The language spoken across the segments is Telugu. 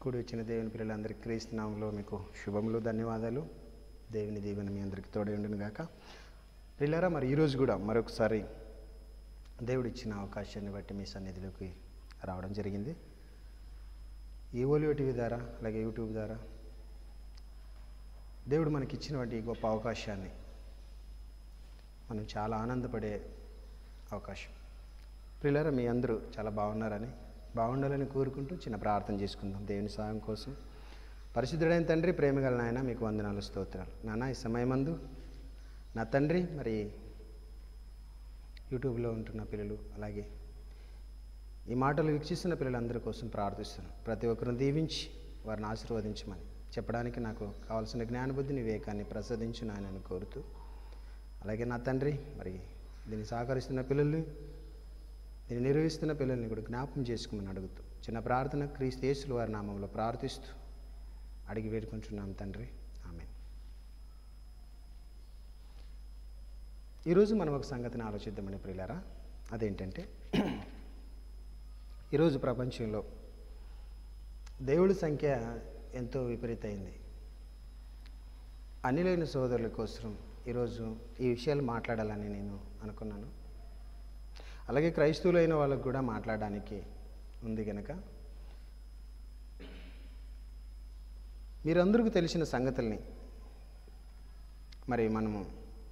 కూడి వచ్చిన దేవుని పిల్లలందరికీ క్రీస్తునామంలో మీకు శుభములు ధన్యవాదాలు దేవుని దీవెన మీ అందరికీ తోడే ఉండును గాక పిల్లరా మరి ఈరోజు కూడా మరొకసారి దేవుడు ఇచ్చిన అవకాశాన్ని బట్టి మీ సన్నిధిలోకి రావడం జరిగింది ఈ ఓలియో టీవీ ద్వారా అలాగే యూట్యూబ్ ద్వారా దేవుడు మనకి ఇచ్చినటువంటి ఈ గొప్ప అవకాశాన్ని మనం చాలా ఆనందపడే అవకాశం ప్రియులారా మీ అందరూ చాలా బాగున్నారని బాగుండాలని కోరుకుంటూ చిన్న ప్రార్థన చేసుకుందాం దేవుని సహాయం కోసం పరిశుద్ధుడైన తండ్రి ప్రేమగల నాయన మీకు వందనాలు స్తోత్రాలు నాన్న ఈ సమయమందు నా తండ్రి మరి యూట్యూబ్లో ఉంటున్న పిల్లలు అలాగే ఈ మాటలు వీక్షిస్తున్న పిల్లలందరి కోసం ప్రార్థిస్తున్నాను ప్రతి ఒక్కరిని దీవించి వారిని ఆశీర్వదించమని చెప్పడానికి నాకు కావాల్సిన జ్ఞానబుద్ధిని వివేకాన్ని ప్రసాదించు నాయనని కోరుతూ అలాగే నా తండ్రి మరి దీన్ని సహకరిస్తున్న పిల్లల్ని దీన్ని నిర్వహిస్తున్న పిల్లల్ని కూడా జ్ఞాపకం చేసుకోమని అడుగుతూ చిన్న ప్రార్థన క్రీస్తు యేసులు వారి నామంలో ప్రార్థిస్తూ అడిగి వేడుకుంటున్నాం తండ్రి ఆమె ఈరోజు మనం ఒక సంగతిని ఆలోచిద్దామని ప్రియులారా అదేంటంటే ఈరోజు ప్రపంచంలో దేవుడి సంఖ్య ఎంతో విపరీతమైంది అన్నిలైన సోదరుల కోసం ఈరోజు ఈ విషయాలు మాట్లాడాలని నేను అనుకున్నాను అలాగే క్రైస్తవులైన వాళ్ళకు కూడా మాట్లాడడానికి ఉంది కనుక మీరందరికీ తెలిసిన సంగతుల్ని మరి మనము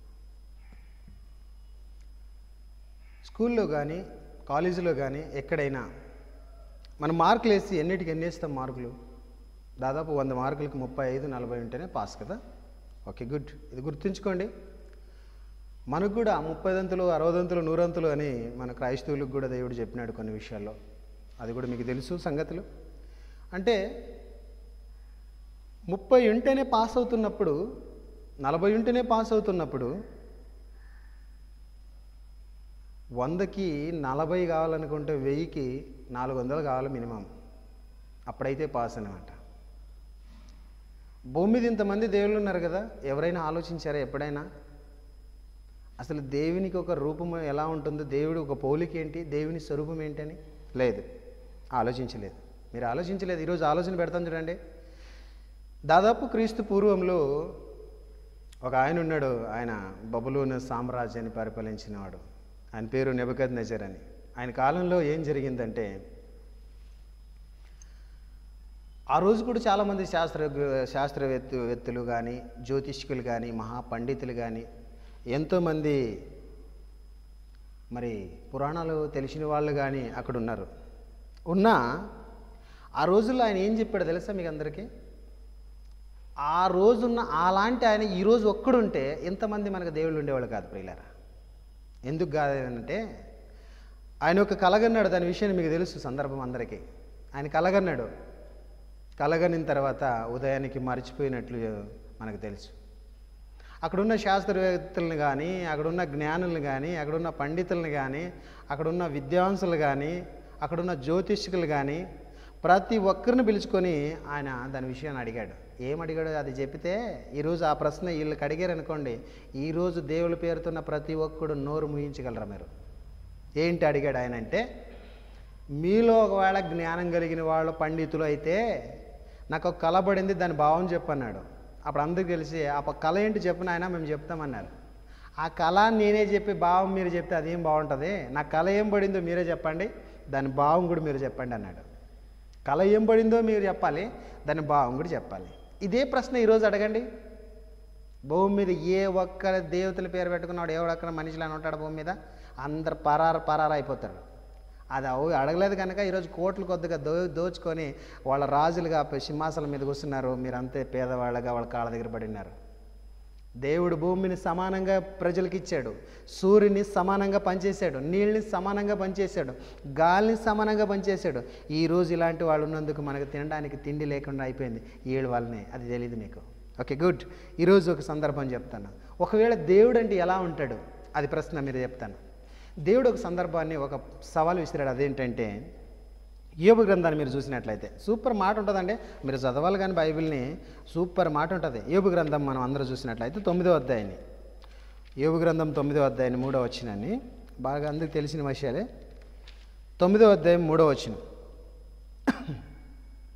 స్కూల్లో కానీ కాలేజీలో కానీ ఎక్కడైనా మనం మార్కులు వేసి ఎన్నిటికి ఎన్ని వేస్తాం మార్కులు దాదాపు వంద మార్కులకి ముప్పై ఐదు నలభై ఉంటేనే పాస్ కదా ఓకే గుడ్ ఇది గుర్తుంచుకోండి మనకు కూడా ముప్పైదంతులు అరవదంతులు నూరంతులు అని మన క్రైస్తవులకు కూడా దేవుడు చెప్పినాడు కొన్ని విషయాల్లో అది కూడా మీకు తెలుసు సంగతులు అంటే ముప్పై ఉంటేనే పాస్ అవుతున్నప్పుడు నలభై ఉంటేనే పాస్ అవుతున్నప్పుడు వందకి నలభై కావాలనుకుంటే వెయ్యికి నాలుగు వందలు కావాలి మినిమం అప్పుడైతే పాస్ అనమాట భూమి మీద ఇంతమంది దేవుళ్ళు ఉన్నారు కదా ఎవరైనా ఆలోచించారా ఎప్పుడైనా అసలు దేవునికి ఒక రూపం ఎలా ఉంటుందో దేవుడు ఒక పోలిక ఏంటి దేవుని స్వరూపం ఏంటని లేదు ఆలోచించలేదు మీరు ఆలోచించలేదు ఈరోజు ఆలోచన పెడతాను చూడండి దాదాపు క్రీస్తు పూర్వంలో ఒక ఆయన ఉన్నాడు ఆయన బబులోని సామ్రాజ్యాన్ని పరిపాలించినవాడు ఆయన పేరు నెబద్ నజర్ అని ఆయన కాలంలో ఏం జరిగిందంటే ఆ రోజు కూడా చాలామంది శాస్త్ర శాస్త్రవేత్త వేత్తలు కానీ జ్యోతిష్కులు కానీ మహాపండితులు కానీ ఎంతోమంది మరి పురాణాలు తెలిసిన వాళ్ళు కానీ అక్కడ ఉన్నారు ఉన్నా ఆ రోజుల్లో ఆయన ఏం చెప్పాడు తెలుసా మీకు అందరికీ ఆ రోజున్న అలాంటి ఆయన ఈరోజు ఒక్కడుంటే ఎంతమంది మనకు దేవుళ్ళు ఉండేవాళ్ళు కాదు ప్రియులారా ఎందుకు కాదంటే ఆయన ఒక కలగన్నాడు దాని విషయాన్ని మీకు తెలుసు సందర్భం అందరికీ ఆయన కలగన్నాడు కలగనిన తర్వాత ఉదయానికి మర్చిపోయినట్లు మనకు తెలుసు అక్కడున్న శాస్త్రవేత్తలను కానీ అక్కడున్న జ్ఞానులను కానీ అక్కడున్న పండితులను కానీ అక్కడున్న విద్వాంసులు కానీ అక్కడున్న జ్యోతిష్కులు కానీ ప్రతి ఒక్కరిని పిలుచుకొని ఆయన దాని విషయాన్ని అడిగాడు ఏం అడిగాడు అది చెప్తే ఈరోజు ఆ ప్రశ్న వీళ్ళకి అడిగారు అనుకోండి ఈరోజు దేవుడి పేరుతున్న ప్రతి ఒక్కడు నోరు ముయించగలరా మీరు ఏంటి అడిగాడు ఆయన అంటే మీలో ఒకవేళ జ్ఞానం కలిగిన వాళ్ళు పండితులు అయితే నాకు ఒక కళ పడింది దాని భావం చెప్పన్నాడు అప్పుడు అందరికి తెలిసి ఆ కళ ఏంటి చెప్పిన ఆయన మేము చెప్తామన్నారు ఆ కళ నేనే చెప్పి భావం మీరు చెప్తే అదేం బాగుంటుంది నా కళ ఏం పడిందో మీరే చెప్పండి దాని భావం కూడా మీరు చెప్పండి అన్నాడు కళ ఏం పడిందో మీరు చెప్పాలి దాని భావం కూడా చెప్పాలి ఇదే ప్రశ్న ఈరోజు అడగండి భూమి మీద ఏ ఒక్క దేవతల పేరు పెట్టుకున్నాడు ఎవడక్కడ మనిషిలో ఉంటాడు భూమి మీద అందరు పరారు పరారు అయిపోతారు అది అవు అడగలేదు కనుక ఈరోజు కోట్లు కొద్దిగా దో దోచుకొని వాళ్ళ రాజులుగా సింహాసనం మీద కూర్చున్నారు మీరు అంతే పేదవాళ్ళగా వాళ్ళ కాళ్ళ దగ్గర పడినారు దేవుడు భూమిని సమానంగా ప్రజలకు ఇచ్చాడు సూర్యుని సమానంగా పనిచేశాడు నీళ్ళని సమానంగా పనిచేశాడు గాలిని సమానంగా పనిచేశాడు ఈరోజు ఇలాంటి వాళ్ళు ఉన్నందుకు మనకు తినడానికి తిండి లేకుండా అయిపోయింది ఏడు వాళ్ళనే అది తెలియదు మీకు ఓకే గుడ్ ఈరోజు ఒక సందర్భం చెప్తాను ఒకవేళ దేవుడు అంటే ఎలా ఉంటాడు అది ప్రశ్న మీరు చెప్తాను దేవుడు ఒక సందర్భాన్ని ఒక సవాల్ విసిరాడు అదేంటంటే యోబు గ్రంథాన్ని మీరు చూసినట్లయితే సూపర్ మాట ఉంటుందండి మీరు చదవాలి కానీ బైబిల్ని సూపర్ మాట ఉంటుంది యోబు గ్రంథం మనం అందరూ చూసినట్లయితే తొమ్మిదో అధ్యాయాన్ని యోబు గ్రంథం తొమ్మిదో అధ్యాయాన్ని మూడో వచ్చినాన్ని బాగా అందరికి తెలిసిన విషయాలే తొమ్మిదో అధ్యాయం మూడో వచ్చిన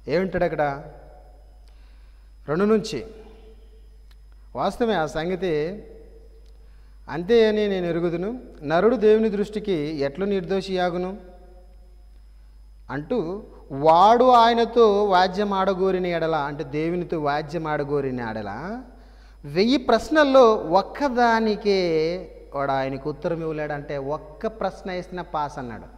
ఏమంటాడు అక్కడ రెండు నుంచి వాస్తవమే ఆ సంగతి అంతే అని నేను ఎరుగుదును నరుడు దేవుని దృష్టికి ఎట్లు నిర్దోషి యాగును అంటూ వాడు ఆయనతో వాద్యం ఆడగోరిన ఎడల అంటే దేవునితో వాద్యం ఆడగోరిన ఎడల వెయ్యి ప్రశ్నల్లో ఒక్కదానికే వాడు ఆయనకు ఉత్తరం ఇవ్వలేడంటే ఒక్క ప్రశ్న వేసిన పాస్ అన్నాడు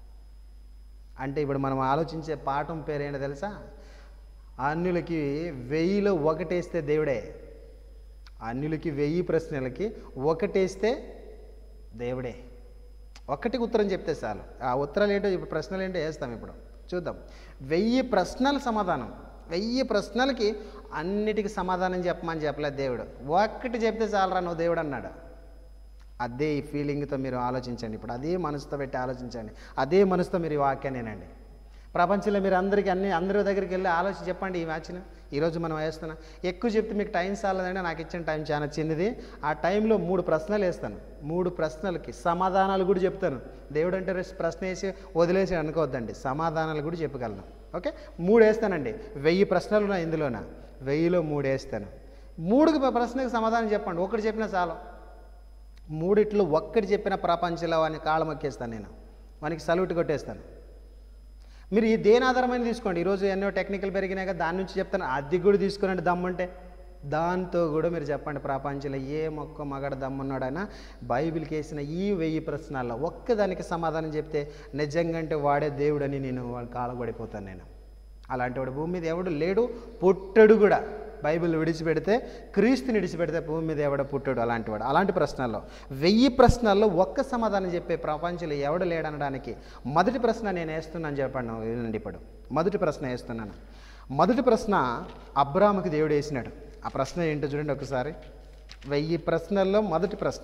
అంటే ఇప్పుడు మనం ఆలోచించే పాఠం పేరేంటో తెలుసా అన్యులకి వెయ్యిలో ఒకటేస్తే దేవుడే అన్యులకి వెయ్యి ప్రశ్నలకి ఒకటేస్తే దేవుడే ఒక్కటికి ఉత్తరం చెప్తే చాలు ఆ ఉత్తరాలు ఏంటో ఇప్పుడు ప్రశ్నలు ఏంటో వేస్తాం ఇప్పుడు చూద్దాం వెయ్యి ప్రశ్నల సమాధానం వెయ్యి ప్రశ్నలకి అన్నిటికీ సమాధానం చెప్పమని చెప్పలేదు దేవుడు ఒక్కటి చెప్తే చాలరా నువ్వు దేవుడు అన్నాడు అదే ఈ ఫీలింగ్తో మీరు ఆలోచించండి ఇప్పుడు అదే మనసుతో పెట్టి ఆలోచించండి అదే మనసుతో మీరు ఈ వాక్యాన్నేనండి ప్రపంచంలో మీరు అందరికీ అన్ని అందరి దగ్గరికి వెళ్ళి ఆలోచించి చెప్పండి ఈ మ్యాచ్ను ఈరోజు మనం వేస్తున్నాం ఎక్కువ చెప్తే మీకు టైం చాలదంటే నాకు ఇచ్చిన టైం చాలా చిన్నది ఆ టైంలో మూడు ప్రశ్నలు వేస్తాను మూడు ప్రశ్నలకి సమాధానాలు కూడా చెప్తాను దేవుడు అంటే రేపు ప్రశ్న వేసి వదిలేసి అనుకోవద్దండి సమాధానాలు కూడా చెప్పగలను ఓకే మూడు వేస్తానండి వెయ్యి ప్రశ్నలు ఉన్నాయి ఇందులోన వెయ్యిలో మూడు వేస్తాను మూడుకి ప్రశ్నకి సమాధానం చెప్పండి ఒకటి చెప్పినా చాలు మూడిట్లో ఒక్కటి చెప్పిన ప్రపంచంలో వాడిని కాళ్ళ మొక్కేస్తాను నేను వానికి సల్యూట్ కొట్టేస్తాను మీరు ఈ దేని ఆధారమైన తీసుకోండి ఈరోజు ఎన్నో టెక్నికల్ పెరిగినాక దాని నుంచి చెప్తాను అది కూడా తీసుకురండి దమ్ముంటే దాంతో కూడా మీరు చెప్పండి ప్రపంచంలో ఏ మొక్క మగడ దమ్మున్నాడైనా బైబిల్కి వేసిన ఈ వెయ్యి ప్రశ్నల్లో ఒక్కదానికి సమాధానం చెప్తే నిజంగా అంటే వాడే దేవుడని నేను వాళ్ళ కాలబడిపోతాను నేను అలాంటి వాడు భూమి మీద ఎవడు లేడు పుట్టడు కూడా బైబిల్ విడిచిపెడితే క్రీస్తుని విడిచిపెడితే భూమి మీద ఎవడ పుట్టాడు అలాంటి వాడు అలాంటి ప్రశ్నల్లో వెయ్యి ప్రశ్నల్లో ఒక్క సమాధానం చెప్పే ప్రపంచంలో ఎవడు లేడనడానికి మొదటి ప్రశ్న నేను వేస్తున్నాను చెప్పండి వినండి ఇప్పుడు మొదటి ప్రశ్న వేస్తున్నాను మొదటి ప్రశ్న అబ్రాముకి దేవుడు వేసినాడు ఆ ప్రశ్న ఏంటో చూడండి ఒకసారి వెయ్యి ప్రశ్నల్లో మొదటి ప్రశ్న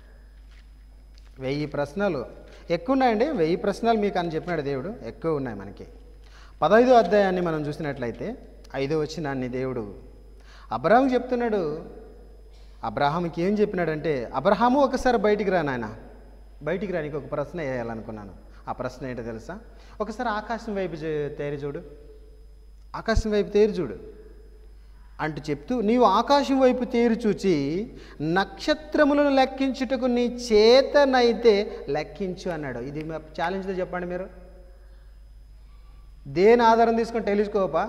వెయ్యి ప్రశ్నలు ఎక్కువ ఉన్నాయండి వెయ్యి ప్రశ్నలు మీకు అని చెప్పినాడు దేవుడు ఎక్కువ ఉన్నాయి మనకి పదహైదో అధ్యాయాన్ని మనం చూసినట్లయితే ఐదో వచ్చినాన్ని దేవుడు అబ్రహాంకి చెప్తున్నాడు అబ్రహాంకి ఏం చెప్పినాడంటే అబ్రహాము ఒకసారి బయటికి రా నాయన బయటికి రానికి ఒక ప్రశ్న వేయాలనుకున్నాను ఆ ప్రశ్న ఏంటో తెలుసా ఒకసారి ఆకాశం వైపు చే- తేరి చూడు ఆకాశం వైపు తేరి చూడు అంటూ చెప్తూ నీవు ఆకాశం వైపు తేరి చూచి నక్షత్రములను లెక్కించుటకు నీ చేతనైతే లెక్కించు అన్నాడు ఇది ఛాలెంజ్తో చెప్పండి మీరు దేని ఆధారం తీసుకొని టెలిస్కోపా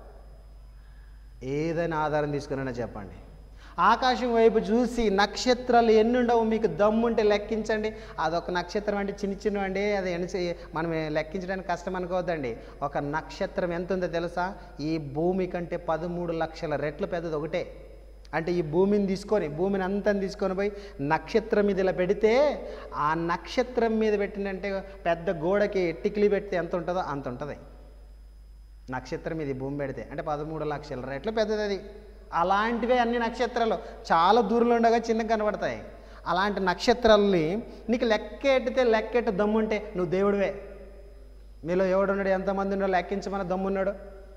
ఏదైనా ఆధారం తీసుకున్నా చెప్పండి ఆకాశం వైపు చూసి నక్షత్రాలు ఎన్ని ఉండవు మీకు దమ్ముంటే లెక్కించండి అదొక నక్షత్రం అంటే చిన్న చిన్న అండి అది ఎన్ని మనం లెక్కించడానికి కష్టం అనుకోవద్దండి ఒక నక్షత్రం ఎంత ఉందో తెలుసా ఈ భూమి కంటే పదమూడు లక్షల రెట్లు పెద్దది ఒకటే అంటే ఈ భూమిని తీసుకొని భూమిని అంతా తీసుకొని పోయి నక్షత్రం మీద ఇలా పెడితే ఆ నక్షత్రం మీద పెట్టినంటే పెద్ద గోడకి టిక్లీ పెడితే ఎంత ఉంటుందో అంత ఉంటుంది నక్షత్రం ఇది భూమి పెడితే అంటే పదమూడు లక్షల రెట్లు పెద్దది అది అలాంటివే అన్ని నక్షత్రాలు చాలా దూరంలో ఉండగా చిన్నగా కనబడతాయి అలాంటి నక్షత్రాలని నీకు లెక్కెట్టితే లెక్కెట్టు దమ్ముంటే నువ్వు దేవుడివే మీలో ఎవడున్నాడు ఎంతమంది ఉన్నాడు లెక్కించమని దమ్మున్నాడు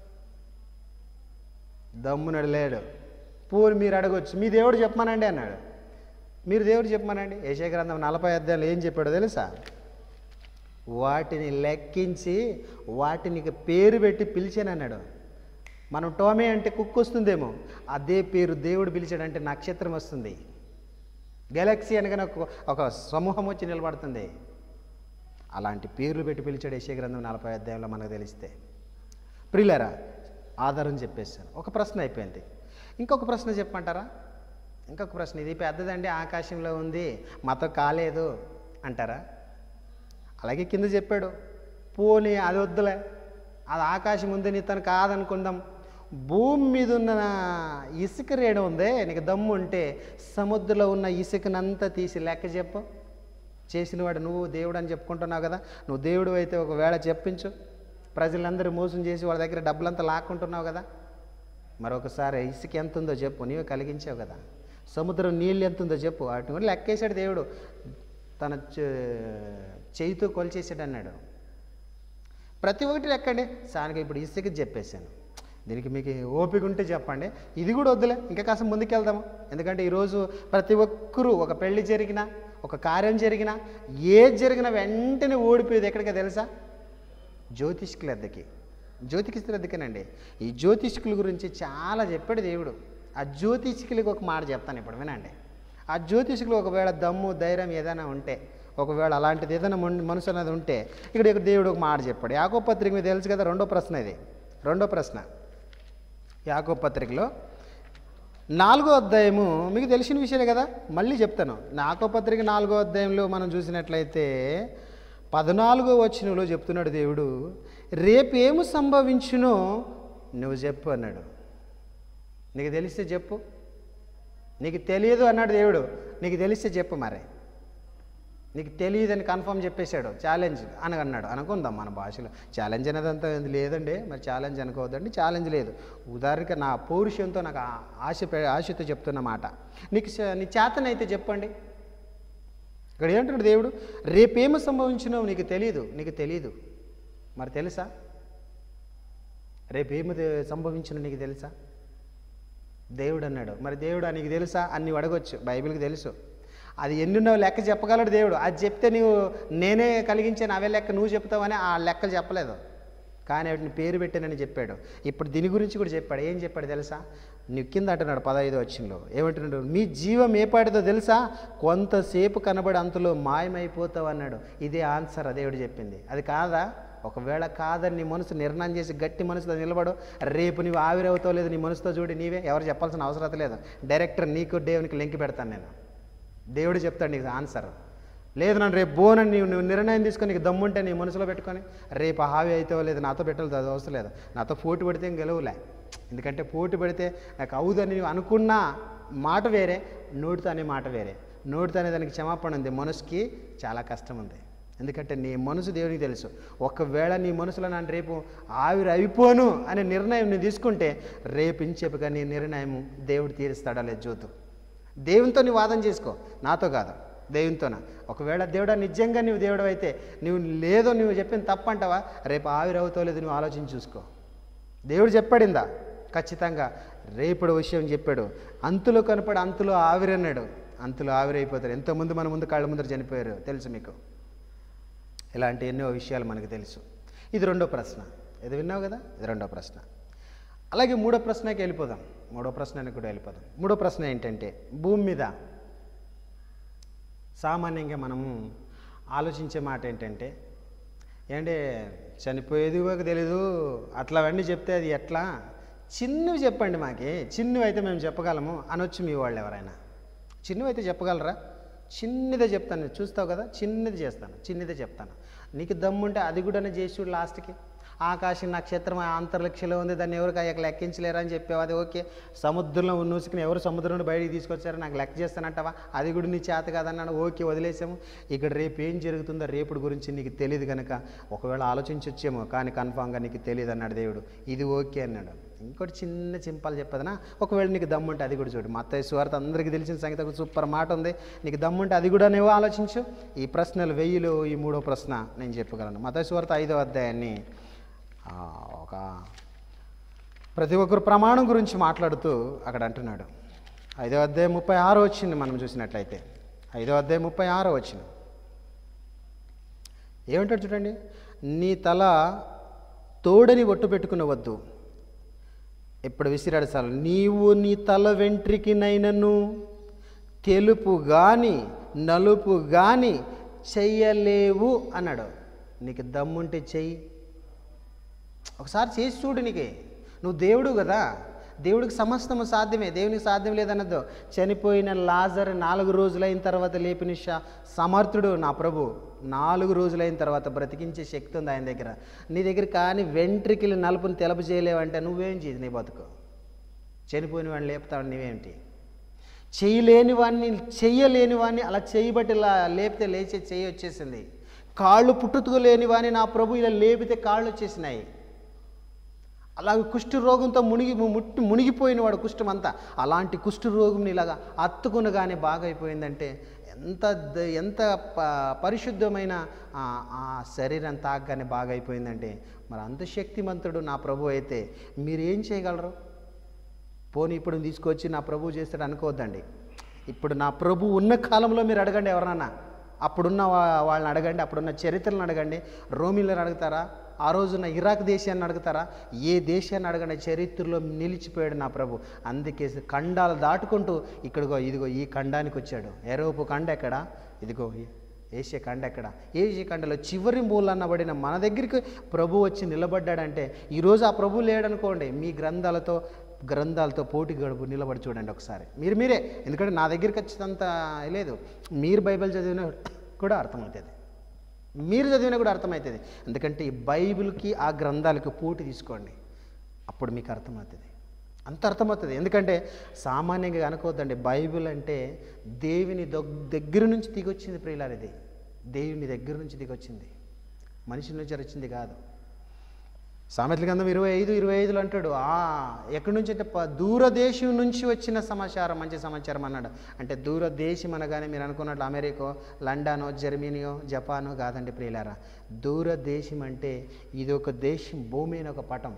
దమ్మున్నాడు లేడు పూరి మీరు అడగొచ్చు మీ దేవుడు చెప్పమనండి అన్నాడు మీరు దేవుడు చెప్పమనండి యశయ గ్రంథం నలభై అధ్యాయులు ఏం చెప్పాడో తెలుసా వాటిని లెక్కించి వాటిని పేరు పెట్టి పిలిచానన్నాడు మనం టోమే అంటే కుక్క వస్తుందేమో అదే పేరు దేవుడు పిలిచాడంటే నక్షత్రం వస్తుంది గెలాక్సీ అనగానే ఒక ఒక సమూహం వచ్చి నిలబడుతుంది అలాంటి పేర్లు పెట్టి పిలిచాడు యశయ గ్రంథం నలభై అధ్యాయంలో మనకు తెలిస్తే ప్రియులరా ఆధారం చెప్పేశాను ఒక ప్రశ్న అయిపోయింది ఇంకొక ప్రశ్న చెప్పమంటారా ఇంకొక ప్రశ్న ఇది పెద్దదండి ఆకాశంలో ఉంది మాతో కాలేదు అంటారా అలాగే కింద చెప్పాడు పోనీ అది వద్దులే అది ఆకాశం ఉంది నీ తను కాదనుకుందాం భూమి మీద ఉన్న ఇసుక రేణు ఉందే నీకు దమ్ము ఉంటే సముద్రంలో ఉన్న ఇసుకనంతా తీసి లెక్క చెప్పు చేసినవాడు నువ్వు దేవుడు అని చెప్పుకుంటున్నావు కదా నువ్వు దేవుడు అయితే ఒకవేళ చెప్పించు ప్రజలందరూ మోసం చేసి వాళ్ళ దగ్గర డబ్బులంతా లాక్కుంటున్నావు కదా మరొకసారి ఇసుక ఎంత ఉందో చెప్పు నీవే కలిగించావు కదా సముద్రం నీళ్ళు ఎంత ఉందో చెప్పు వాటిని కూడా లెక్కేశాడు దేవుడు తన చే- చేయితో కొలిచేసాడు అన్నాడు ప్రతి ఒక్కటి లెక్కండి సానికి ఇప్పుడు ఇసుక చెప్పేశాను దీనికి మీకు ఓపిక ఉంటే చెప్పండి ఇది కూడా వద్దులే ఇంకా కాస్త ముందుకెళ్దాము ఎందుకంటే ఈరోజు ప్రతి ఒక్కరూ ఒక పెళ్లి జరిగినా ఒక కార్యం జరిగినా ఏది జరిగినా వెంటనే ఓడిపోయేది ఎక్కడికి తెలుసా జ్యోతిష్కుల వద్దకి జ్యోతికిస్తులు అందుకేనండి ఈ జ్యోతిష్కుల గురించి చాలా చెప్పాడు దేవుడు ఆ జ్యోతిష్కులకి ఒక మాట చెప్తాను ఇప్పుడు వినండి ఆ జ్యోతిష్కులు ఒకవేళ దమ్ము ధైర్యం ఏదైనా ఉంటే ఒకవేళ అలాంటిది ఏదైనా మన- మనసు అనేది ఉంటే ఇక్కడ ఇక్కడ దేవుడు ఒక మాట చెప్పాడు యాకో పత్రిక మీద తెలుసు కదా రెండో ప్రశ్న ఇది రెండో ప్రశ్న యాకో పత్రికలో నాలుగో అధ్యాయము మీకు తెలిసిన విషయమే కదా మళ్ళీ చెప్తాను నాకో పత్రిక నాలుగో అధ్యాయంలో మనం చూసినట్లయితే పద్నాలుగో వచనంలో చెప్తున్నాడు దేవుడు రేపేమి సంభవించునో నువ్వు చెప్పు అన్నాడు నీకు తెలిస్తే చెప్పు నీకు తెలియదు అన్నాడు దేవుడు నీకు తెలిస్తే చెప్పు మరి నీకు తెలియదని కన్ఫర్మ్ చెప్పేశాడు ఛాలెంజ్ అని అన్నాడు అనుకుందాం మన భాషలో ఛాలెంజ్ అనేది అంతా ఏంది లేదండి మరి ఛాలెంజ్ అనుకోవద్దండి ఛాలెంజ్ లేదు ఉదాహరణకి నా పౌరుషంతో నాకు ఆ- ఆశ పె- ఆశతో చెప్తున్న మాట నీకు చ- నీ చేతనైతే చెప్పండి ఇక్కడ ఏంటంటే దేవుడు రేపేమి సంభవించినో నీకు తెలియదు నీకు తెలియదు మరి తెలుసా రేపేమి దే- సంభవించినో నీకు తెలుసా దేవుడు అన్నాడు మరి దేవుడు "ఆ, నీకు తెలుసా అని నీవు అడగొచ్చు బైబిల్కి తెలుసు అది ఎన్నున్నో లెక్క చెప్పగలడు దేవుడు అది చెప్తే నీవు నేనే కలిగించాను అవే లెక్క నువ్వు చెప్తావని ఆ లెక్కలు చెప్పలేదు కానీ వాటిని పేరు పెట్టానని చెప్పాడు ఇప్పుడు దీని గురించి కూడా చెప్పాడు ఏం చెప్పాడు తెలుసా నీవు కింద అంటున్నాడు పదహైదు వచ్చినలో ఏమంటున్నాడు మీ జీవం ఏ పాటిదో తెలుసా కొంతసేపు కనబడి అంతలో మాయమైపోతావు అన్నాడు ఇదే ఆన్సర్ ఆ దేవుడు చెప్పింది అది కాదా ఒకవేళ కాదని నీ మనసు నిర్ణయం చేసి గట్టి మనసుతో నిలబడు రేపు నీవు ఆవిరవుతావు లేదు నీ మనసుతో చూడి నీవే ఎవరు చెప్పాల్సిన అవసరం లేదు డైరెక్టర్ నీకు దేవునికి లింక్ పెడతాను నేను దేవుడు చెప్తాడు నీకు ఆన్సర్ లేదు నన్ను రేపు బోనని నీవు నువ్వు నిర్ణయం తీసుకొని నీకు దమ్ముంటే నీ మనసులో పెట్టుకొని రేపు హావి అయితే లేదు నాతో పెట్టాలి అది అవసరం లేదు నాతో పోటీ పడితే ఇంక గెలవులే ఎందుకంటే పోటీ పడితే నాకు అవుదని నీవు అనుకున్న మాట వేరే నోటితో అనే మాట వేరే నోటితో అనే దానికి క్షమాపణ ఉంది మనసుకి చాలా కష్టం ఉంది ఎందుకంటే నీ మనసు దేవునికి తెలుసు ఒకవేళ నీ మనసులో నన్ను రేపు ఆవిరి అయిపోను అనే నిర్ణయం నేను తీసుకుంటే రేపు ఇంచెపుగా నీ నిర్ణయం దేవుడు తీరుస్తాడా లేదు చూద్దు దేవునితో నీ వాదన చేసుకో నాతో కాదు దేవునితోన ఒకవేళ దేవుడా నిజంగా నువ్వు దేవుడు అయితే నువ్వు లేదో నువ్వు చెప్పిన తప్పు అంటావా రేపు ఆవిరి అవుతావు లేదు నువ్వు ఆలోచించి చూసుకో దేవుడు చెప్పాడిందా ఖచ్చితంగా రేపుడు విషయం చెప్పాడు అంతులో కనపడి అంతులో ఆవిరి అన్నాడు అంతులో ఆవిరి అయిపోతారు ఎంతోమంది మన ముందు కళ్ళ ముందర చనిపోయారు తెలుసు మీకు ఇలాంటి ఎన్నో విషయాలు మనకు తెలుసు ఇది రెండో ప్రశ్న ఇది విన్నావు కదా ఇది రెండో ప్రశ్న అలాగే మూడో ప్రశ్నకి వెళ్ళిపోదాం మూడో ప్రశ్నకి కూడా వెళ్ళిపోదాం మూడో ప్రశ్న ఏంటంటే భూమి మీద సామాన్యంగా మనము ఆలోచించే మాట ఏంటంటే ఏంటంటే చనిపోయేది మాకు తెలీదు అట్లా అవన్నీ చెప్తే అది ఎట్లా చిన్నవి చెప్పండి మాకి చిన్నవి అయితే మేము చెప్పగలము అనొచ్చు మీ వాళ్ళు ఎవరైనా చిన్నవి అయితే చెప్పగలరా చిన్నదే చెప్తాను నేను చూస్తావు కదా చిన్నది చేస్తాను చిన్నదే చెప్తాను నీకు దమ్ముంటే అది కూడా చేసి చూడు లాస్ట్కి ఆకాశం నక్షత్రం ఆ అంతరిక్షలో ఉంది దాన్ని ఎవరు కాయక లెక్కించలేరు అని చెప్పావు అది ఓకే సముద్రంలో ఉన్నూసుకుని ఎవరు సముద్రం నుండి బయటికి తీసుకొచ్చారో నాకు లెక్క చేస్తానంటావా అది కూడా నీ చేత కాదన్నాడు ఓకే వదిలేసాము ఇక్కడ రేపు ఏం జరుగుతుందో రేపుడు గురించి నీకు తెలియదు కనుక ఒకవేళ ఆలోచించొచ్చేమో కానీ కన్ఫామ్గా నీకు తెలియదు అన్నాడు దేవుడు ఇది ఓకే అన్నాడు ఇంకోటి చిన్న చింపాలు చెప్పదనా ఒకవేళ నీకు దమ్ముంటే అది కూడా చూడు మా అత్తయ్య సువార్త అందరికీ తెలిసిన సంగతి ఒక సూపర్ మాట ఉంది నీకు దమ్ముంటే అది కూడా నువ్వు ఆలోచించు ఈ ప్రశ్నలు వెయ్యిలో ఈ మూడో ప్రశ్న నేను చెప్పగలను మత సువార్త ఐదో అధ్యాయాన్ని ఆ, ఒక ప్రతి ఒక్కరు ప్రమాణం గురించి మాట్లాడుతూ అక్కడ అంటున్నాడు ఐదో అధ్యాయం ముప్పై ఆరో వచ్చింది మనం చూసినట్లయితే ఐదో అధ్యాయం ముప్పై ఆరో వచ్చింది ఏమంటాడు చూడండి నీ తల తోడని ఒట్టు పెట్టుకునవద్దు ఇప్పుడు విసిరాడు సార్ నీవు నీ తల వెంట్రికినైనను తెలుపు గాని నలుపు గాని చెయ్యలేవు అన్నాడు నీకు దమ్ముంటే చెయ్యి ఒకసారి చేసి చూడు నీకే నువ్వు దేవుడు కదా దేవుడికి సమస్తము సాధ్యమే దేవునికి సాధ్యం లేదన్నదో చనిపోయిన లాజర్ నాలుగు రోజులైన తర్వాత లేపిన శ- సమర్థుడు నా ప్రభు నాలుగు రోజులైన తర్వాత బ్రతికించే శక్తి ఉంది ఆయన దగ్గర నీ దగ్గర కానీ వెంట్రికిలు నలుపుని తెలపు చేయలేవంటే నువ్వేం చేయదు నీ బతుకు చనిపోయిన వాడిని లేపుతాడు నీవేంటి చేయలేని వాడిని చెయ్యలేని వాడిని అలా చేయబట్టి ఇలా లేపితే లేచే చెయ్యి వచ్చేసింది కాళ్ళు పుట్టుతుకు లేని వాడిని నా ప్రభు ఇలా లేపితే కాళ్ళు వచ్చేసినాయి అలాగే కుష్ఠ రోగంతో మునిగి ముట్టి మునిగిపోయిన వాడు కుష్ఠం అంతా అలాంటి కుష్ఠ రోగంని ఇలాగా అత్తుకునగానే బాగా అయిపోయిందంటే ఎంత ద- ఎంత ప- పరిశుద్ధమైన ఆ ఆ శరీరం తాగ్గానే బాగా అయిపోయిందంటే మరి అంత శక్తిమంతుడు నా ప్రభు అయితే మీరు ఏం చేయగలరు పోనీ ఇప్పుడు తీసుకొచ్చి నా ప్రభు చేస్తాడు అనుకోవద్దండి ఇప్పుడు నా ప్రభు ఉన్న కాలంలో మీరు అడగండి ఎవరన్నా అప్పుడున్న వా- వాళ్ళని అడగండి అప్పుడున్న చరిత్రలను అడగండి రోమిలను అడుగుతారా ఆ రోజున ఇరాక్ దేశాన్ని అడుగుతారా ఏ దేశాన్ని అడగండి చరిత్రలో నిలిచిపోయాడు నా ప్రభు అందుకే ఖండాలు దాటుకుంటూ ఇక్కడిగో ఇదిగో ఈ ఖండానికి వచ్చాడు ఎరోపు ఖండ ఎక్కడ ఇదిగో ఈ ఏషియా ఖండ ఎక్కడ ఏషియా ఖండలో చివరి మూలన్నబడిన మన దగ్గరికి ప్రభు వచ్చి నిలబడ్డాడంటే ఈరోజు ఆ ప్రభు లేడనుకోండి మీ గ్రంథాలతో గ్రంథాలతో పోటీ గడుపు నిలబడి చూడండి ఒకసారి మీరు మీరే ఎందుకంటే నా దగ్గరికి వచ్చేంత లేదు మీరు బైబిల్ చదివిన కూడా అర్థమవుతుంది మీరు చదివినా కూడా అర్థమవుతుంది ఎందుకంటే ఈ బైబిల్కి ఆ గ్రంథాలకి పోటీ తీసుకోండి అప్పుడు మీకు అర్థమవుతుంది అంత అర్థమవుతుంది ఎందుకంటే సామాన్యంగా అనుకోవద్దండి బైబిల్ అంటే దేవుని దగ్ దగ్గర నుంచి దిగొచ్చింది ప్రియులారు ఇది దేవుని దగ్గర నుంచి దిగొచ్చింది మనిషి నుంచి వచ్చింది కాదు సామెతల గ్రంథం ఇరవై ఐదు ఇరవై ఐదులో అంటాడు ఆ ఎక్కడి నుంచి అంటే ప- దూరదేశం నుంచి వచ్చిన సమాచారం మంచి సమాచారం అన్నాడు అంటే దూరదేశం అనగానే మీరు అనుకున్నట్లు అమెరికో లండనో జర్మనీయో జపానో కాదండి ప్రియులారా దూరదేశం అంటే ఇది ఒక దేశం భూమి అని ఒక పటం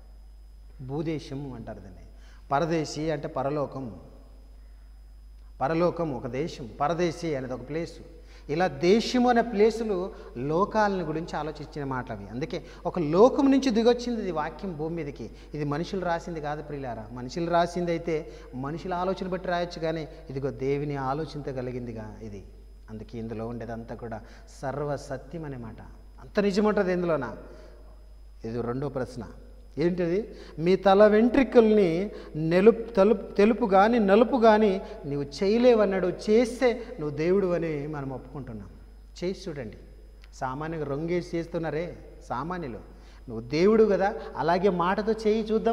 భూదేశం అంటారు దాన్ని పరదేశి అంటే పరలోకం పరలోకం ఒక దేశం పరదేశి అనేది ఒక ప్లేసు ఇలా దేశము అనే ప్లేసులు లోకాలని గురించి ఆలోచించిన మాట అవి అందుకే ఒక లోకం నుంచి దిగొచ్చింది ఇది వాక్యం భూమి మీదకి ఇది మనుషులు రాసింది కాదు ప్రియులారా మనుషులు రాసింది అయితే మనుషుల ఆలోచన బట్టి రాయొచ్చు కానీ ఇదిగో దేవుని ఆలోచనతో కలిగిందిగా ఇది అందుకే ఇందులో ఉండేదంతా కూడా సర్వ సత్యం అనే మాట అంత నిజముంటుంది ఇందులోన ఇది రెండో ప్రశ్న ఏంటిది మీ తల వెంట్రికల్ని నెలుపు తలుపు తెలుపు కానీ నలుపు కానీ నువ్వు చేయలేవన్నాడు చేస్తే నువ్వు దేవుడు అని మనం ఒప్పుకుంటున్నాం చేసి చూడండి సామాన్యంగా రొంగేసి చేస్తున్నారే సామాన్యులు నువ్వు దేవుడు కదా అలాగే మాటతో చేయి చూద్దాం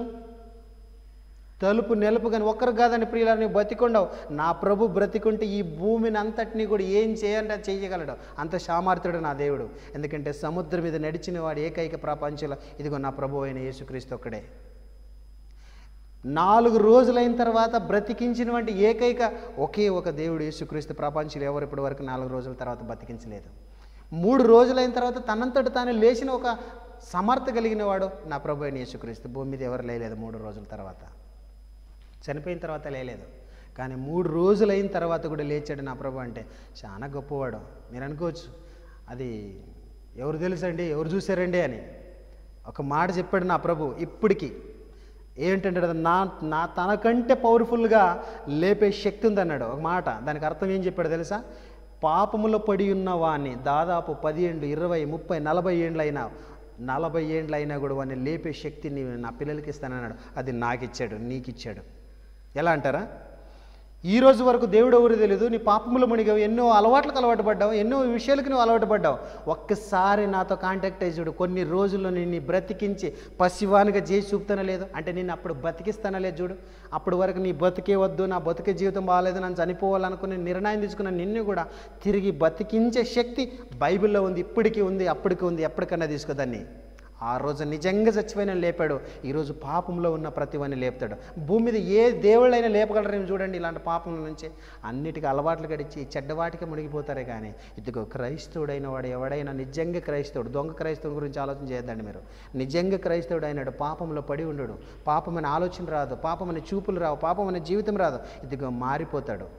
తలుపు నెలుపు కానీ ఒక్కరు కాదని ప్రియులని బతికొండవు నా ప్రభు బ్రతికుంటే ఈ భూమిని అంతటినీ కూడా ఏం చేయాలంటే అది చేయగలడు అంత సామర్థ్యుడు నా దేవుడు ఎందుకంటే సముద్రం మీద నడిచిన వాడు ఏకైక ప్రపంచంలో ఇదిగో నా ప్రభు అయిన యేసుక్రీస్తు ఒక్కడే నాలుగు రోజులైన తర్వాత బ్రతికించిన వంటి ఏకైక ఒకే ఒక దేవుడు యేసుక్రీస్తు ప్రపంచంలో ఎవరు ఇప్పటి వరకు నాలుగు రోజుల తర్వాత బతికించలేదు మూడు రోజులైన తర్వాత తనంతట తాను లేచిన ఒక సమర్థ కలిగిన వాడు నా ప్రభు అయిన యేసుక్రీస్తు భూమి మీద ఎవరు లేలేదు మూడు రోజుల తర్వాత చనిపోయిన తర్వాత లేలేదు కానీ మూడు రోజులు అయిన తర్వాత కూడా లేచాడు నా ప్రభు అంటే చాలా గొప్పవాడు మీరు అనుకోవచ్చు అది ఎవరు తెలుసండి ఎవరు చూశారండి అని ఒక మాట చెప్పాడు నా ప్రభు ఇప్పటికి ఏంటంటే అది నా నా తనకంటే పవర్ఫుల్గా లేపే శక్తి ఉందన్నాడు ఒక మాట దానికి అర్థం ఏం చెప్పాడు తెలుసా పాపములో పడి ఉన్న వాణ్ణి దాదాపు పది ఏండ్లు ఇరవై ముప్పై నలభై ఏండ్లైనా నలభై ఏండ్లైనా కూడా వాడిని లేపే శక్తిని నా పిల్లలకి ఇస్తానన్నాడు అది నాకు ఇచ్చాడు నీకు ఇచ్చాడు ఎలా అంటారా ఈ రోజు వరకు దేవుడు ఎవరు తెలియదు నీ పాపములు మునిగావు ఎన్నో అలవాట్లకు అలవాటు పడ్డావు ఎన్నో విషయాలకు నువ్వు అలవాటు పడ్డావు ఒక్కసారి నాతో కాంటాక్ట్ అయ్యి చూడు కొన్ని రోజుల్లో నిన్ను బ్రతికించి పసివానిగా చేసి చూపుతానో లేదు అంటే నేను అప్పుడు బతికిస్తానో లేదు చూడు అప్పటి వరకు నీ బతికే వద్దు నా బతికే జీవితం బాగాలేదు నన్ను చనిపోవాలనుకుని నిర్ణయం తీసుకున్న నిన్ను కూడా తిరిగి బతికించే శక్తి బైబిల్లో ఉంది ఇప్పటికీ ఉంది అప్పటికి ఉంది ఎప్పటికన్నా తీసుకోదాన్ని ఆ రోజు నిజంగా చచ్చిపోయిన లేపాడు ఈరోజు పాపంలో ఉన్న ప్రతి వాడిని లేపుతాడు భూమి మీద ఏ దేవుళ్ళైనా లేపగలరేమో చూడండి ఇలాంటి పాపంల నుంచి అన్నిటికీ అలవాట్లు గడిచి చెడ్డవాటికి మునిగిపోతారే కానీ ఇదిగో క్రైస్తవుడైన వాడు ఎవడైనా నిజంగా క్రైస్తవుడు దొంగ క్రైస్తవుని గురించి ఆలోచన చేయొద్దండి మీరు నిజంగా క్రైస్తవుడు అయినాడు పాపంలో పడి ఉండడు పాపమని ఆలోచన రాదు పాపమని చూపులు రావు పాపమని జీవితం రాదు ఇదిగో మారిపోతాడు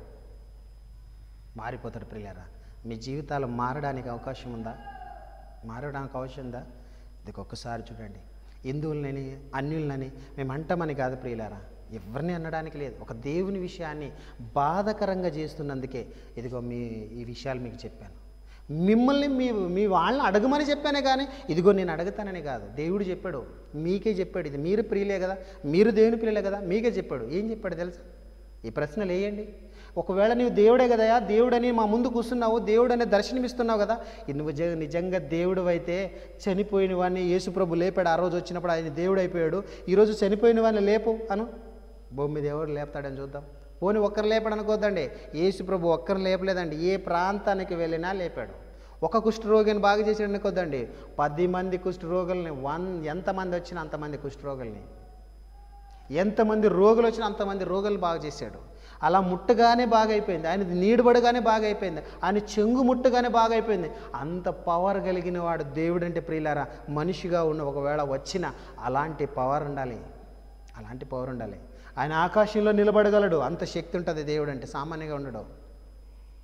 మారిపోతాడు ప్రియారా మీ జీవితాలు మారడానికి అవకాశం ఉందా మారడానికి అవకాశం ఉందా ఇది ఒక్కసారి చూడండి హిందువులనని అన్యులనని మేము అంటామని కాదు ప్రియులారా ఎవరిని అనడానికి లేదు ఒక దేవుని విషయాన్ని బాధకరంగా చేస్తున్నందుకే ఇదిగో మీ ఈ విషయాలు మీకు చెప్పాను మిమ్మల్ని మీ మీ వాళ్ళని అడగమని చెప్పానే కానీ ఇదిగో నేను అడుగుతానని కాదు దేవుడు చెప్పాడు మీకే చెప్పాడు ఇది మీరు ప్రియులే కదా మీరు దేవుని ప్రియులే కదా మీకే చెప్పాడు ఏం చెప్పాడు తెలుసా ఈ ప్రశ్నలు వేయండి ఒకవేళ నీవు దేవుడే కదయా దేవుడని మా ముందు కూర్చున్నావు దేవుడనే దర్శనమిస్తున్నావు కదా ఇది నువ్వు జ- నిజంగా దేవుడు అయితే చనిపోయిన వాడిని యేసుప్రభు లేపాడు ఆ రోజు వచ్చినప్పుడు ఆయన దేవుడు అయిపోయాడు ఈరోజు చనిపోయిన వాడిని లేపు అను భూమి మీద ఎవరు లేపుతాడని చూద్దాం పోనీ ఒక్కరు లేపాడు అనుకోద్దండి యేసుప్రభు ఒక్కరు లేపలేదండి ఏ ప్రాంతానికి వెళ్ళినా లేపాడు ఒక కుష్ఠరోగిని బాగా చేసాడు అనుకోద్దండి పది మంది కుష్ఠరోగుల్ని వన్ ఎంతమంది వచ్చినా అంతమంది కుష్ఠరోగుల్ని ఎంతమంది రోగులు వచ్చినా అంతమంది రోగులు బాగా చేశాడు అలా ముట్టగానే బాగా అయిపోయింది ఆయన నీడబడగానే బాగా అయిపోయింది ఆయన చెంగు ముట్టగానే బాగా అయిపోయింది అంత పవర్ కలిగిన వాడు దేవుడు అంటే ప్రియులారా మనిషిగా ఉన్న ఒకవేళ వచ్చిన అలాంటి పవర్ ఉండాలి అలాంటి పవర్ ఉండాలి ఆయన ఆకాశంలో నిలబడగలడు అంత శక్తి ఉంటుంది దేవుడు అంటే సామాన్యంగా ఉండడు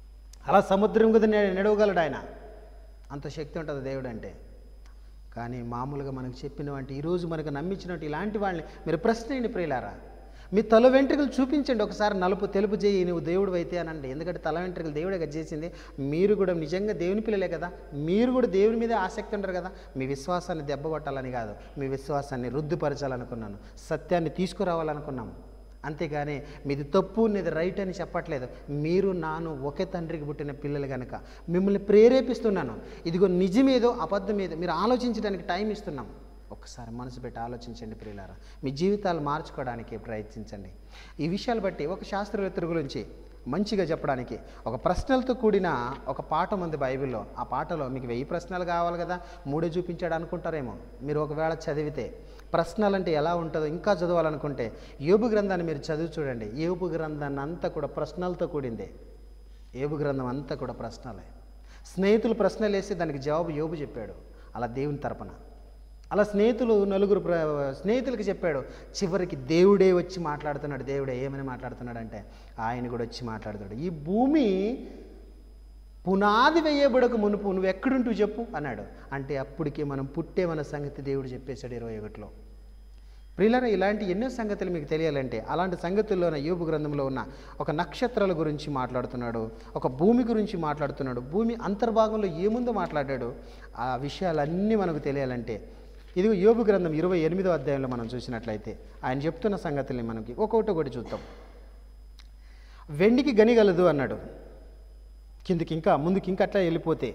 అలా సముద్రం మీద నడవగలడు ఆయన అంత శక్తి ఉంటుంది దేవుడు అంటే కానీ మామూలుగా మనకు చెప్పినవంటి ఈరోజు మనకు నమ్మించినట్టు ఇలాంటి వాళ్ళని మీరు ప్రశ్నేయండి ప్రియులారా మీ తల వెంట్రుకలు చూపించండి ఒకసారి నలుపు తెలుపు చేయి నువ్వు దేవుడు అయితే అనండి ఎందుకంటే తల వెంట్రుకలు దేవుడే కదా చేసింది మీరు కూడా నిజంగా దేవుని పిల్లలే కదా మీరు కూడా దేవుని మీదే ఆసక్తి ఉంటారు కదా మీ విశ్వాసాన్ని దెబ్బకొట్టాలని కాదు మీ విశ్వాసాన్ని రుద్దుపరచాలనుకున్నాను సత్యాన్ని తీసుకురావాలనుకున్నాము అంతేగాని మీది తప్పు నీది రైట్ అని చెప్పట్లేదు మీరు నాను ఒకే తండ్రికి పుట్టిన పిల్లలు కనుక మిమ్మల్ని ప్రేరేపిస్తున్నాను ఇదిగో నిజమేదో అబద్ధమేదో మీరు ఆలోచించడానికి టైం ఇస్తున్నాం ఒక్కసారి మనసు పెట్టి ఆలోచించండి ప్రియులారా మీ జీవితాలు మార్చుకోవడానికి ప్రయత్నించండి ఈ విషయాలు బట్టి ఒక శాస్త్రవేత్త గురించి మంచిగా చెప్పడానికి ఒక ప్రశ్నలతో కూడిన ఒక పాఠం ఉంది బైబిల్లో ఆ పాటలో మీకు వెయ్యి ప్రశ్నలు కావాలి కదా మూడే చూపించాడు అనుకుంటారేమో మీరు ఒకవేళ చదివితే ప్రశ్నలు అంటే ఎలా ఉంటుందో ఇంకా చదవాలనుకుంటే యోబు గ్రంథాన్ని మీరు చదివి చూడండి యోబు గ్రంథాన్ని అంతా కూడా ప్రశ్నలతో కూడిందే యోబు గ్రంథం అంతా కూడా ప్రశ్నలే స్నేహితులు ప్రశ్నలు వేసి దానికి జవాబు యోబు చెప్పాడు అలా దేవుని తరపున అలా స్నేహితులు నలుగురు ప్ర స్నేహితులకి చెప్పాడు చివరికి దేవుడే వచ్చి మాట్లాడుతున్నాడు దేవుడే ఏమని మాట్లాడుతున్నాడు అంటే ఆయన కూడా వచ్చి మాట్లాడుతున్నాడు ఈ భూమి పునాది వేయబడక మునుపు నువ్వు ఎక్కడుంటూ చెప్పు అన్నాడు అంటే అప్పటికే మనం పుట్టేమన్న సంగతి దేవుడు చెప్పేశాడు ఇరవై ఒకటిలో ప్రియులరా ఇలాంటి ఎన్నో సంగతులు మీకు తెలియాలంటే అలాంటి సంగతుల్లోన యోబు గ్రంథంలో ఉన్న ఒక నక్షత్రాల గురించి మాట్లాడుతున్నాడు ఒక భూమి గురించి మాట్లాడుతున్నాడు భూమి అంతర్భాగంలో ఏముందో మాట్లాడాడు ఆ విషయాలన్నీ మనకు తెలియాలంటే ఇది యోబు గ్రంథం ఇరవై ఎనిమిదో అధ్యాయంలో మనం చూసినట్లయితే ఆయన చెప్తున్న సంగతుల్ని మనకి ఒక్కొక్కటి ఒకటి చూద్దాం వెండికి గనిగలదు అన్నాడు కిందికి ఇంకా ముందుకి ఇంకా అట్లా వెళ్ళిపోతే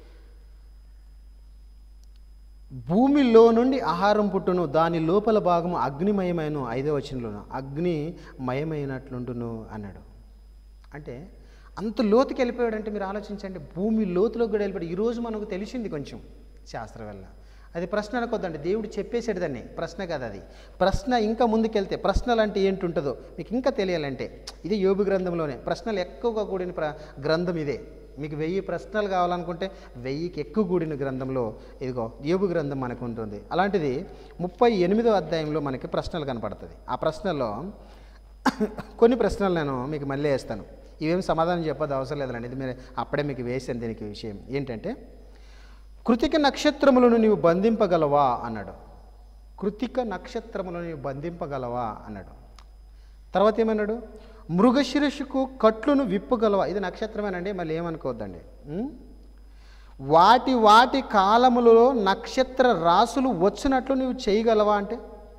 భూమిలో నుండి ఆహారం పుట్టును దాని లోపల భాగము అగ్నిమయమైన ఐదో వచనంలోను అగ్నిమయమైనట్లుంటును అన్నాడు అంటే అంత లోతుకి వెళ్ళిపోయాడంటే మీరు ఆలోచించండి భూమి లోతులోకి కూడా వెళ్ళిపోయాడు ఈరోజు మనకు తెలిసింది కొంచెం శాస్త్రం వల్ల అది ప్రశ్న అనుకోద్దండి దేవుడు చెప్పేసాడు దాన్ని ప్రశ్న కాదు అది ప్రశ్న ఇంకా ముందుకెళ్తే ప్రశ్నలు అంటే ఏంటి ఉంటుందో మీకు ఇంకా తెలియాలంటే ఇది యోబు గ్రంథంలోనే ప్రశ్నలు ఎక్కువగా కూడిన ప్ర గ్రంథం ఇదే మీకు వెయ్యి ప్రశ్నలు కావాలనుకుంటే వెయ్యికి ఎక్కువ కూడిన గ్రంథంలో ఇదిగో యోబు గ్రంథం మనకు ఉంటుంది అలాంటిది ముప్పై ఎనిమిదో అధ్యాయంలో మనకి ప్రశ్నలు కనపడుతుంది ఆ ప్రశ్నలో కొన్ని ప్రశ్నలు నేను మీకు మళ్ళీ వేస్తాను ఇవేం సమాధానం చెప్పదు అవసరం లేదండి ఇది మీరు అప్పుడే మీకు వేసాను దీనికి విషయం ఏంటంటే కృతిక నక్షత్రములను నీవు బంధింపగలవా అన్నాడు కృతిక నక్షత్రములను నీవు బంధింపగలవా అన్నాడు తర్వాత ఏమన్నాడు మృగశిరస్సుకు కట్లును విప్పగలవా ఇది నక్షత్రమేనండి మళ్ళీ ఏమనుకోవద్దండి ఉం? వాటి వాటి కాలములలో నక్షత్ర రాసులు వచ్చినట్లు నువ్వు చేయగలవా అంటే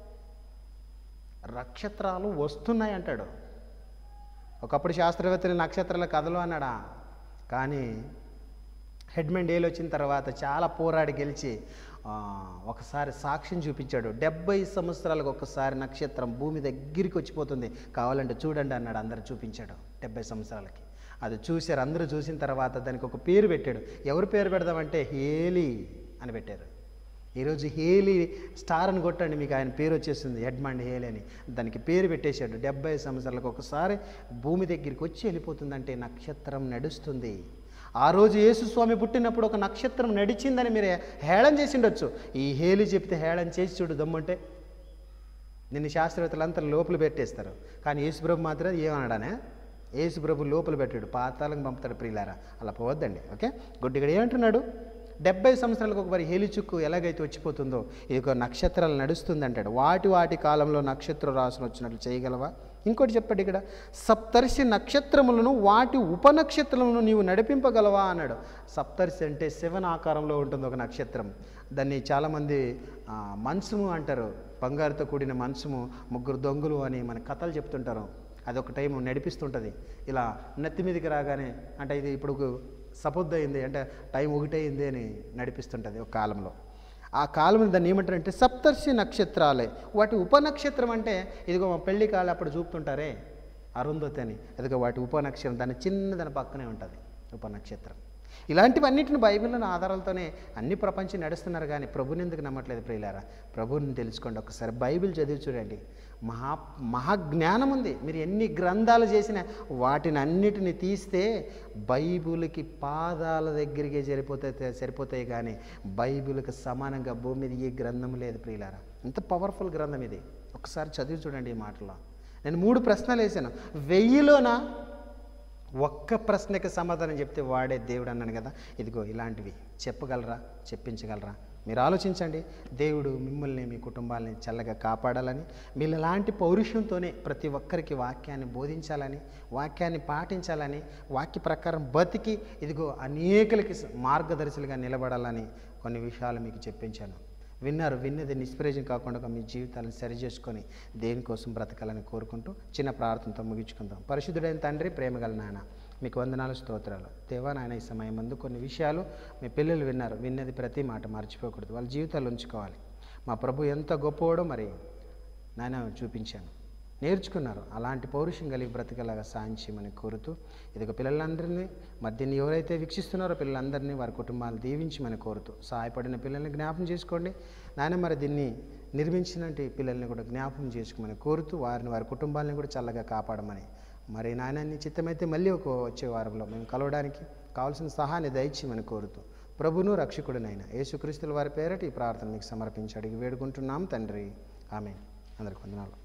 నక్షత్రాలు వస్తున్నాయి అంటాడు ఒకప్పుడు శాస్త్రవేత్తలు నక్షత్రాల కథలు అన్నాడా కానీ హెడ్మెండ్ డేలు వచ్చిన తర్వాత చాలా పోరాడి గెలిచి ఆ, ఒకసారి సాక్ష్యం చూపించాడు డెబ్బై సంవత్సరాలకు ఒకసారి నక్షత్రం భూమి దగ్గరికి వచ్చిపోతుంది కావాలంటే చూడండి అన్నాడు అందరు చూపించాడు డెబ్బై సంవత్సరాలకి అది చూశారు అందరూ చూసిన తర్వాత దానికి ఒక పేరు పెట్టాడు ఎవరు పేరు పెడదామంటే హేలీ అని పెట్టారు ఈరోజు హేలీ స్టార్ అని కొట్టండి మీకు ఆయన పేరు వచ్చేస్తుంది ఎడ్మండ్ హేలీ అని దానికి పేరు పెట్టేశాడు డెబ్బై సంవత్సరాలకు ఒకసారి భూమి దగ్గరికి వచ్చి వెళ్ళిపోతుందంటే నక్షత్రం నడుస్తుంది ఆ రోజు యేసుస్వామి పుట్టినప్పుడు ఒక నక్షత్రం నడిచిందని మీరు హేళన చేసి ఉండొచ్చు ఈ హేలి చెప్తే హేళన చేసి చూడు దమ్ముంటే నిన్ను శాస్త్రవేత్తలంతా లోపల పెట్టేస్తారు కానీ యేసుప్రభు మాత్రం ఏమన్నాడానే యేసుప్రభు లోపల పెట్టాడు పాతాలకు పంపుతాడు ప్రియులారా అలా పోవద్దండి ఓకే గుడ్డిగడ ఏమంటున్నాడు డెబ్బై సంవత్సరాలకు ఒకసారి హేలి చుక్కు ఎలాగైతే వచ్చిపోతుందో ఇది ఒక నక్షత్రాలు నడుస్తుంది అంటాడు వాటి వాటి కాలంలో నక్షత్ర రాసులు వచ్చినట్లు చేయగలవా ఇంకోటి చెప్పండి ఇక్కడ సప్తర్షి నక్షత్రములను వాటి ఉపనక్షత్రములను నీవు నడిపింపగలవా అన్నాడు సప్తర్షి అంటే శివన్ ఆకారంలో ఉంటుంది ఒక నక్షత్రం దాన్ని చాలామంది ఆ, మంచము అంటారు బంగారుతో కూడిన మంచము ముగ్గురు దొంగలు అని మన కథలు చెప్తుంటారు అది ఒక టైం నడిపిస్తుంటుంది ఇలా నెత్తి మీదకి రాగానే అంటే ఇది ఇప్పుడు సపోజ్ అయింది అంటే టైం ఒకటైంది అని నడిపిస్తుంటుంది ఒక కాలంలో ఆ కాలం దాన్ని ఏమంటారంటే సప్తర్షి నక్షత్రాలే వాటి ఉపనక్షత్రం అంటే ఇదిగో మా పెళ్లి కాలం అప్పుడు చూపుతుంటారే అరుంధతి అని ఇదిగో వాటి ఉపనక్షత్రం దాని చిన్న దాని పక్కనే ఉంటుంది ఉపనక్షత్రం ఇలాంటివన్నిటిని బైబిల్లోని ఆధారాలతోనే అన్ని ప్రపంచం నడుస్తున్నారు కానీ ప్రభుని ఎందుకు నమ్మట్లేదు ప్రియులారా ప్రభుని తెలుసుకోండి ఒకసారి బైబిల్ చదివి చూడండి మహా మహాజ్ఞానం ఉంది మీరు ఎన్ని గ్రంథాలు చేసినా వాటిని అన్నిటిని తీస్తే బైబిల్కి పాదాల దగ్గరికి సరిపోతాయి సరిపోతాయి కానీ బైబిల్కి సమానంగా భూమి మీద ఏ గ్రంథం లేదు ప్రియులారా ఇంత పవర్ఫుల్ గ్రంథం ఇది ఒకసారి చదివి చూడండి ఈ మాటలో నేను మూడు ప్రశ్నలు వేసాను వెయ్యిలోనా ఒక్క ప్రశ్నకి సమాధానం చెప్తే వాడే దేవుడు అన్నాను కదా ఇదిగో ఇలాంటివి చెప్పగలరా చెప్పించగలరా మీరు ఆలోచించండి దేవుడు మిమ్మల్ని మీ కుటుంబాలని చల్లగా కాపాడాలని మీరు ఇలాంటి పౌరుషంతోనే ప్రతి ఒక్కరికి వాక్యాన్ని బోధించాలని వాక్యాన్ని పాటించాలని వాక్య ప్రకారం బతికి ఇదిగో అనేకులకి మార్గదర్శులుగా నిలబడాలని కొన్ని విషయాలు మీకు చెప్పించాను విన్నారు విన్నది నిష్ప్రయోజనం కాకుండా మీ జీవితాలను సరిచేసుకొని దేనికోసం బ్రతకాలని కోరుకుంటూ చిన్న ప్రార్థనతో ముగించుకుందాం పరిశుద్ధుడైన తండ్రి ప్రేమగల నాయన మీకు వందనాలు స్తోత్రాలు దేవా నాయన ఈ సమయం ముందు కొన్ని విషయాలు మీ పిల్లలు విన్నారు విన్నది ప్రతి మాట మర్చిపోకూడదు వాళ్ళ జీవితాలు ఉంచుకోవాలి మా ప్రభు ఎంత గొప్పవాడో మరి నాయన చూపించాను నేర్చుకున్నారు అలాంటి పౌరుషం కలిగి బ్రతికేలాగా సాయం చేయమని కోరుతూ ఇదిగో పిల్లలందరినీ మరి దీన్ని ఎవరైతే వీక్షిస్తున్నారో పిల్లలందరినీ వారి కుటుంబాలు దీవించమని కోరుతూ సహాయపడిన పిల్లల్ని జ్ఞాపం చేసుకోండి నాయన మరి దీన్ని నిర్మించినట్టు పిల్లల్ని కూడా జ్ఞాపం చేసుకోమని కోరుతూ వారిని వారి కుటుంబాలను కూడా చల్లగా కాపాడమని మరి నాయన నీ చిత్తమైతే మళ్ళీ ఒక వచ్చే వారంలో మేము కలవడానికి కావాల్సిన సహాయాన్ని దయచేయమని కోరుతూ ప్రభును రక్షకుడినైన యేసుక్రీస్తుల వారి పేరటి ఈ ప్రార్థన మీకు సమర్పించి అడిగి వేడుకుంటున్నాం తండ్రి ఆమె అందరికి వందనాలు